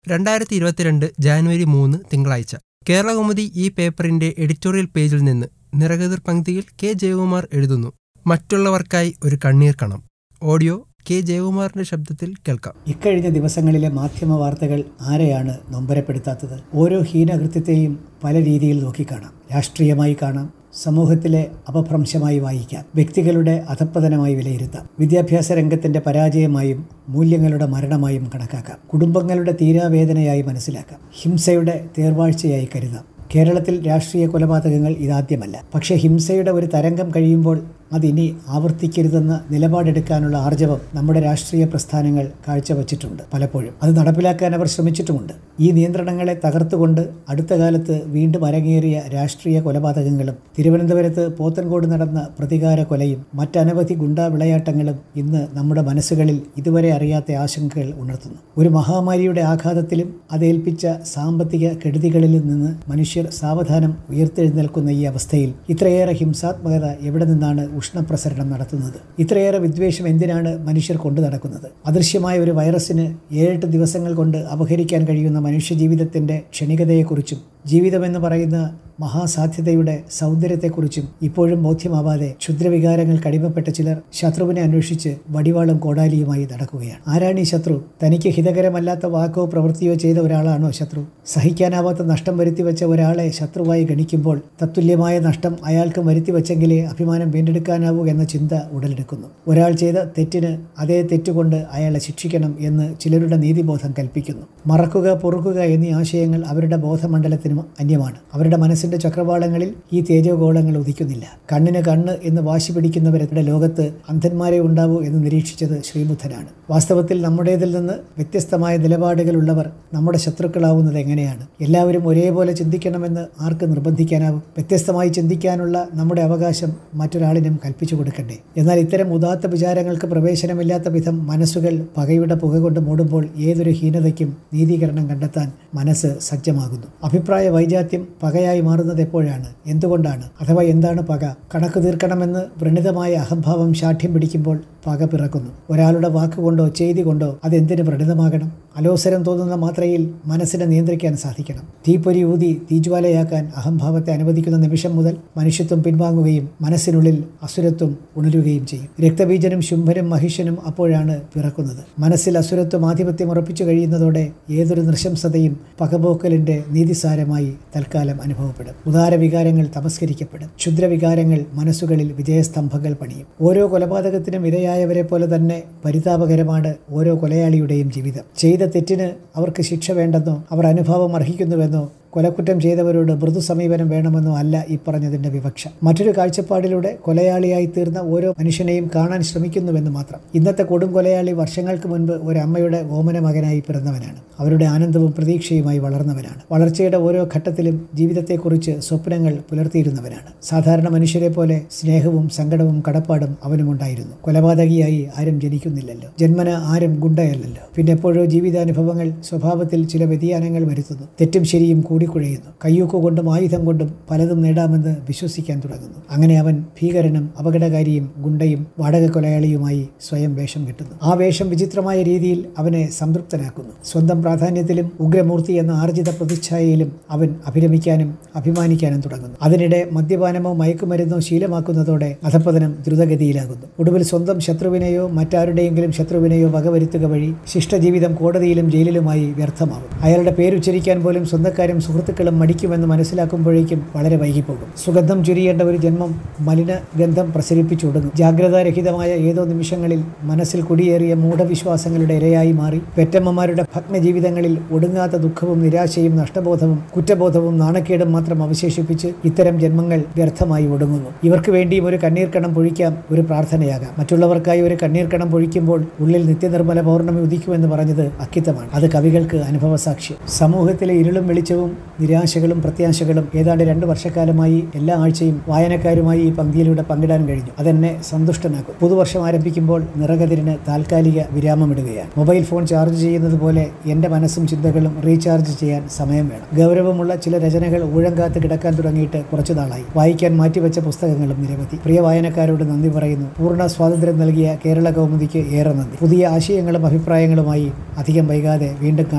രണ്ടായിരത്തി ഇരുപത്തിരണ്ട് ജാനുവരി മൂന്ന് തിങ്കളാഴ്ച കേരളകൗമുദി ഈ പേപ്പറിന്റെ എഡിറ്റോറിയൽ പേജിൽ നിന്ന് നിറകതിർ പങ്ക്തിയിൽ കെ ജയകുമാർ എഴുതുന്നു മറ്റുള്ളവർക്കായി ഒരു കണ്ണീർ കണം ഓഡിയോ കെ ജയകുമാറിന്റെ ശബ്ദത്തിൽ കേൾക്കാം ഇക്കഴിഞ്ഞ ദിവസങ്ങളിലെ മാധ്യമ വാർത്തകൾ ആരെയാണ് നൊമ്പരപ്പെടുത്താത്തത് ഓരോ ഹീനകൃത്യത്തെയും പല രീതിയിൽ നോക്കിക്കാണാം രാഷ്ട്രീയമായി കാണാം സമൂഹത്തിലെ അപഭ്രംശമായി വായിക്കാം വ്യക്തികളുടെ അധപ്പതനമായി വിലയിരുത്താം വിദ്യാഭ്യാസ രംഗത്തിന്റെ പരാജയമായും മൂല്യങ്ങളുടെ മരണമായും കണക്കാക്കാം കുടുംബങ്ങളുടെ തീരാവേദനയായി മനസ്സിലാക്കാം ഹിംസയുടെ തേർവാഴ്ചയായി കരുതാം കേരളത്തിൽ രാഷ്ട്രീയ കൊലപാതകങ്ങൾ ഇതാദ്യമല്ല പക്ഷേ ഹിംസയുടെ ഒരു തരംഗം കഴിയുമ്പോൾ അതിനി ആവർത്തിക്കരുതെന്ന നിലപാടെടുക്കാനുള്ള ആർജവം നമ്മുടെ രാഷ്ട്രീയ പ്രസ്ഥാനങ്ങൾ കാഴ്ചവച്ചിട്ടുണ്ട് പലപ്പോഴും അത് നടപ്പിലാക്കാൻ അവർ ശ്രമിച്ചിട്ടുമുണ്ട് ഈ നിയന്ത്രണങ്ങളെ തകർത്തുകൊണ്ട് അടുത്ത കാലത്ത് വീണ്ടും അരങ്ങേറിയ രാഷ്ട്രീയ കൊലപാതകങ്ങളും തിരുവനന്തപുരത്ത് പോത്തൻകോട് നടന്ന പ്രതികാര കൊലയും മറ്റനവധി ഗുണ്ടാ വിളയാട്ടങ്ങളും ഇന്ന് നമ്മുടെ മനസ്സുകളിൽ ഇതുവരെ അറിയാത്ത ആശങ്കകൾ ഉണർത്തുന്നു ഒരു മഹാമാരിയുടെ ആഘാതത്തിലും അതേൽപ്പിച്ച സാമ്പത്തിക കെടുതികളിൽ നിന്ന് മനുഷ്യർ സാവധാനം ഉയർത്തെഴുന്നേൽക്കുന്ന ഈ അവസ്ഥയിൽ ഇത്രയേറെ ഹിംസാത്മകത എവിടെ നിന്നാണ് ഉഷ്ണപ്രസരണം നടത്തുന്നത് ഇത്രയേറെ വിദ്വേഷം എന്തിനാണ് മനുഷ്യർ കൊണ്ടു നടക്കുന്നത് അദൃശ്യമായ ഒരു വൈറസിന് ഏഴെട്ട് ദിവസങ്ങൾ കൊണ്ട് അപഹരിക്കാൻ കഴിയുന്ന മനുഷ്യജീവിതത്തിന്റെ ക്ഷണികതയെക്കുറിച്ചും ജീവിതമെന്ന് പറയുന്ന മഹാസാധ്യതയുടെ സൗന്ദര്യത്തെക്കുറിച്ചും ഇപ്പോഴും ബോധ്യമാവാതെ ക്ഷുദ്രവികാരങ്ങൾ കടിമപ്പെട്ട ചിലർ ശത്രുവിനെ അന്വേഷിച്ച് വടിവാളും കോടാലിയുമായി നടക്കുകയാണ് ആരാണ് ഈ ശത്രു തനിക്ക് ഹിതകരമല്ലാത്ത വാക്കോ പ്രവൃത്തിയോ ചെയ്ത ഒരാളാണോ ശത്രു സഹിക്കാനാവാത്ത നഷ്ടം വരുത്തിവെച്ച ഒരാളെ ശത്രുവായി ഗണിക്കുമ്പോൾ തത്തുല്യമായ നഷ്ടം അയാൾക്ക് വരുത്തിവെച്ചെങ്കിലേ അഭിമാനം വീണ്ടെടുക്കാനാവൂ എന്ന ചിന്ത ഉടലെടുക്കുന്നു ഒരാൾ ചെയ്ത തെറ്റിന് അതേ തെറ്റുകൊണ്ട് അയാളെ ശിക്ഷിക്കണം എന്ന് ചിലരുടെ നീതിബോധം കൽപ്പിക്കുന്നു മറക്കുക പൊറുക്കുക എന്നീ ആശയങ്ങൾ അവരുടെ ബോധമണ്ഡലത്തിനും അന്യമാണ് അവരുടെ മനസ്സിന്റെ ചക്രവാളങ്ങളിൽ ഈ തേജോഗോളങ്ങൾ ഉദിക്കുന്നില്ല കണ്ണിന് കണ്ണ് എന്ന് വാശി പിടിക്കുന്നവരുടെ ലോകത്ത് അന്ധന്മാരെ ഉണ്ടാവൂ എന്ന് നിരീക്ഷിച്ചത് ശ്രീബുദ്ധനാണ് വാസ്തവത്തിൽ നമ്മുടേതിൽ നിന്ന് വ്യത്യസ്തമായ നിലപാടുകളുള്ളവർ നമ്മുടെ ശത്രുക്കളാവുന്നത് എങ്ങനെയാണ് എല്ലാവരും ഒരേപോലെ ചിന്തിക്കണമെന്ന് ആർക്ക് നിർബന്ധിക്കാനാവും വ്യത്യസ്തമായി ചിന്തിക്കാനുള്ള നമ്മുടെ അവകാശം മറ്റൊരാളിനും കൽപ്പിച്ചു കൊടുക്കണ്ടേ എന്നാൽ ഇത്തരം ഉദാത്ത വിചാരങ്ങൾക്ക് പ്രവേശനമില്ലാത്ത വിധം മനസ്സുകൾ പകയുടെ പുക കൊണ്ട് മൂടുമ്പോൾ ഏതൊരു ഹീനതയ്ക്കും നീതീകരണം കണ്ടെത്താൻ മനസ്സ് സജ്ജമാകുന്നു അഭിപ്രായ വൈജാത്യം പകയായി മാറുന്നത് എപ്പോഴാണ് എന്തുകൊണ്ടാണ് അഥവാ എന്താണ് പക കണക്ക് തീർക്കണമെന്ന് വ്രണിതമായ അഹംഭാവം ശാഠ്യം പിടിക്കുമ്പോൾ പക പിറക്കുന്നു ഒരാളുടെ വാക്കുകൊണ്ടോ ചെയ്തി കൊണ്ടോ അതെന്തിനു വ്രണിതമാകണം അലോസരം തോന്നുന്ന മാത്രയിൽ മനസ്സിനെ നിയന്ത്രിക്കാൻ സാധിക്കണം തീപ്പൊരി ഊതി തീജ്വാലയാക്കാൻ അഹംഭാവത്തെ അനുവദിക്കുന്ന നിമിഷം മുതൽ മനുഷ്യത്വം പിൻവാങ്ങുകയും മനസ്സിനുള്ളിൽ അസുരത്വം ഉണരുകയും ചെയ്യും രക്തബീജനും ശുംഭനും മഹിഷനും അപ്പോഴാണ് പിറക്കുന്നത് മനസ്സിൽ അസുരത്വം ആധിപത്യം ഉറപ്പിച്ചു കഴിയുന്നതോടെ ഏതൊരു നൃശംസതയും പകപോക്കലിന്റെ നീതിസാരമായി തൽക്കാലം അനുഭവപ്പെടും ഉദാരവികാരങ്ങൾ തമസ്കരിക്കപ്പെടും ക്ഷുദ്രവികാരങ്ങൾ മനസ്സുകളിൽ വിജയസ്തംഭങ്ങൾ പണിയും ഓരോ കൊലപാതകത്തിനും ഇരയായവരെ പോലെ തന്നെ പരിതാപകരമാണ് ഓരോ കൊലയാളിയുടെയും ജീവിതം ചെയ്ത തെറ്റിന് അവർക്ക് ശിക്ഷ വേണ്ടെന്നോ അവർ അനുഭവം അർഹിക്കുന്നുവെന്നോ കൊലക്കുറ്റം ചെയ്തവരോട് മൃദു സമീപനം വേണമെന്നോ അല്ല ഈ പറഞ്ഞതിന്റെ വിവക്ഷ മറ്റൊരു കാഴ്ചപ്പാടിലൂടെ കൊലയാളിയായി തീർന്ന ഓരോ മനുഷ്യനെയും കാണാൻ ശ്രമിക്കുന്നുവെന്ന് മാത്രം ഇന്നത്തെ കൊടും കൊലയാളി വർഷങ്ങൾക്ക് മുൻപ് ഒരു അമ്മയുടെ ഓമന മകനായി പിറന്നവനാണ് അവരുടെ ആനന്ദവും പ്രതീക്ഷയുമായി വളർന്നവനാണ് വളർച്ചയുടെ ഓരോ ഘട്ടത്തിലും ജീവിതത്തെക്കുറിച്ച് സ്വപ്നങ്ങൾ പുലർത്തിയിരുന്നവനാണ് സാധാരണ മനുഷ്യരെ പോലെ സ്നേഹവും സങ്കടവും കടപ്പാടും അവനുമുണ്ടായിരുന്നു കൊലപാതകിയായി ആരും ജനിക്കുന്നില്ലല്ലോ ജന്മന ആരും ഗുണ്ടയല്ലല്ലോ പിന്നെ എപ്പോഴോ ജീവിതാനുഭവങ്ങൾ സ്വഭാവത്തിൽ ചില വ്യതിയാനങ്ങൾ വരുത്തുന്നു തെറ്റും ശരിയും കൂടിക്കുഴയുന്നു കയ്യൂക്ക് കൊണ്ടും ആയുധം കൊണ്ടും പലതും നേടാമെന്ന് വിശ്വസിക്കാൻ തുടങ്ങുന്നു അങ്ങനെ അവൻ ഭീകരനും അപകടകാരിയും ഗുണ്ടയും വാടക കൊലയാളിയുമായി സ്വയം വേഷം കെട്ടുന്നു ആ വേഷം വിചിത്രമായ രീതിയിൽ അവനെ സംതൃപ്തനാക്കുന്നു സ്വന്തം പ്രാധാന്യത്തിലും ഉഗ്രമൂർത്തി എന്ന ആർജിത പ്രതിച്ഛായയിലും അവൻ അഭിരമിക്കാനും അഭിമാനിക്കാനും തുടങ്ങുന്നു അതിനിടെ മദ്യപാനമോ മയക്കുമരുന്നോ ശീലമാക്കുന്നതോടെ അധപ്പതനം ദ്രുതഗതിയിലാകുന്നു ഒടുവിൽ സ്വന്തം ശത്രുവിനെയോ മറ്റാരുടെയെങ്കിലും ശത്രുവിനെയോ വകവരുത്തുക വഴി ശിഷ്ടജീവിതം കോടതിയിലും ജയിലിലുമായി വ്യർത്ഥമാകും അയാളുടെ പേരുച്ചരിക്കാൻ പോലും സ്വന്തക്കാരും സുഹൃത്തുക്കളും മടിക്കുമെന്ന് മനസ്സിലാക്കുമ്പോഴേക്കും വളരെ വൈകിപ്പോകും സുഗന്ധം ചുരിയേണ്ട ഒരു ജന്മം മലിന ഗന്ധം പ്രസരിപ്പിച്ചൊടുങ്ങും ജാഗ്രതാരഹിതമായ ഏതോ നിമിഷങ്ങളിൽ മനസ്സിൽ കുടിയേറിയ മൂഢവിശ്വാസങ്ങളുടെ ഇരയായി മാറി പെറ്റമ്മമാരുടെ ഭഗ്നജീവിതങ്ങളിൽ ഒടുങ്ങാത്ത ദുഃഖവും നിരാശയും നഷ്ടബോധവും കുറ്റബോധവും നാണക്കേടും മാത്രം അവശേഷിപ്പിച്ച് ഇത്തരം ജന്മങ്ങൾ വ്യർത്ഥമായി ഒടുങ്ങുന്നു ഇവർക്ക് വേണ്ടിയും ഒരു കണ്ണീർക്കണം പൊഴിക്കാം ഒരു പ്രാർത്ഥനയാകാം മറ്റുള്ളവർക്കായി ഒരു കണ്ണീർക്കണം പൊഴിക്കുമ്പോൾ ഉള്ളിൽ നിത്യനിർമ്മല പൗർണമി ഉദിക്കുമെന്ന് പറഞ്ഞത് അക്കിത്തമാണ് അത് കവികൾക്ക് അനുഭവസാക്ഷ്യം സമൂഹത്തിലെ ഇരുളും വെളിച്ചവും നിരാശകളും പ്രത്യാശകളും ഏതാണ്ട് രണ്ട് വർഷക്കാലമായി എല്ലാ ആഴ്ചയും വായനക്കാരുമായി ഈ പങ്ക്തിയിലൂടെ പങ്കിടാൻ കഴിഞ്ഞു അതെന്നെ സന്തുഷ്ടനാക്കും പുതുവർഷം ആരംഭിക്കുമ്പോൾ നിറകതിരിന് താൽക്കാലിക വിരാമമിടുകയാണ് മൊബൈൽ ഫോൺ ചാർജ് ചെയ്യുന്നത് പോലെ എൻ്റെ മനസ്സും ചിന്തകളും റീചാർജ് ചെയ്യാൻ സമയം വേണം ഗൗരവമുള്ള ചില രചനകൾ ഊഴങ്കാത്ത് കിടക്കാൻ തുടങ്ങിയിട്ട് കുറച്ചു നാളായി വായിക്കാൻ മാറ്റിവെച്ച പുസ്തകങ്ങളും നിരവധി പ്രിയ വായനക്കാരോട് നന്ദി പറയുന്നു പൂർണ്ണ സ്വാതന്ത്ര്യം നൽകിയ കേരള കൗമുദിക്ക് ഏറെ നന്ദി പുതിയ ആശയങ്ങളും അഭിപ്രായങ്ങളുമായി അധികം വൈകാതെ വീണ്ടും കാണാം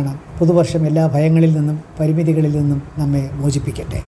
പുതുവർഷം എല്ലാ ഭയങ്ങളിൽ നിന്നും പരിമിതികളിൽ നിന്നും നമ്മെ മോചിപ്പിക്കട്ടെ